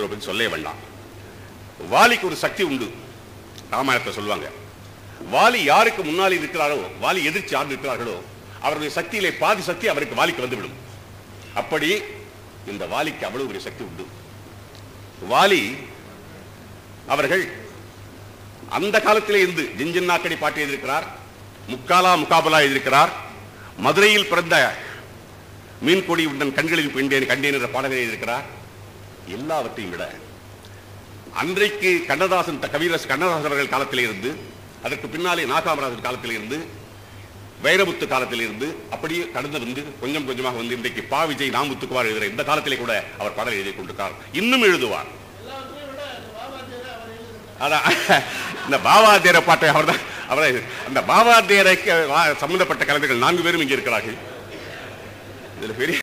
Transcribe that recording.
இவரை பத்தி சொல்லே வேண்டாம் வாலிக்கு ஒரு சக்தி உண்டு ராமாயணத்தை சொல்லுவாங்க வாலி யாருக்கு முன்னால் இருக்கிறாரோ வாலி எதிர்த்து யார் இருக்கிறார்களோ அவருடைய சக்தியிலே பாதி சக்தி அவருக்கு வாலிக்கு வந்துவிடும் அப்படி இந்த வாலிக்கு அவ்வளவு பெரிய சக்தி உண்டு வாலி அவர்கள் அந்த காலத்திலே இருந்து ஜிஞ்சின்னாக்கடி பாட்டு எழுதியிருக்கிறார் முக்காலா முகாபலா எழுதியிருக்கிறார் மதுரையில் பிறந்த மீன்கொடி உடன் கண்களில் பெண்டேன் கண்டேன் என்ற பாடலை எழுதியிருக்கிறார் எல்லாவற்றையும் விட அன்றைக்கு கண்ணதாசன் த- கவிரஸ் கண்ணதாசன் அவர்கள் காலத்திலே இருந்து அதற்கு பின்னாலே நாகாமராஜன் காலத்திலே இருந்து வைரமுத்து காலத்தில் இருந்து அப்படியே கடந்து வந்து கொஞ்சம் கொஞ்சமாக வந்து இன்றைக்கு பா விஜய் நாமுத்துக்குமார் எழுதுகிற இந்த காலத்திலே கூட அவர் பாடல் எழுதி கொண்டிருக்கார் இன்னும் எழுதுவார் அதான் இந்த பாவாத்தியர பாட்டை அவர்தான் அவரை அந்த பாவாத்தியரை சம்பந்தப்பட்ட கலைஞர்கள் நான்கு பேரும் இங்கே இருக்கிறார்கள் இதுல பெரிய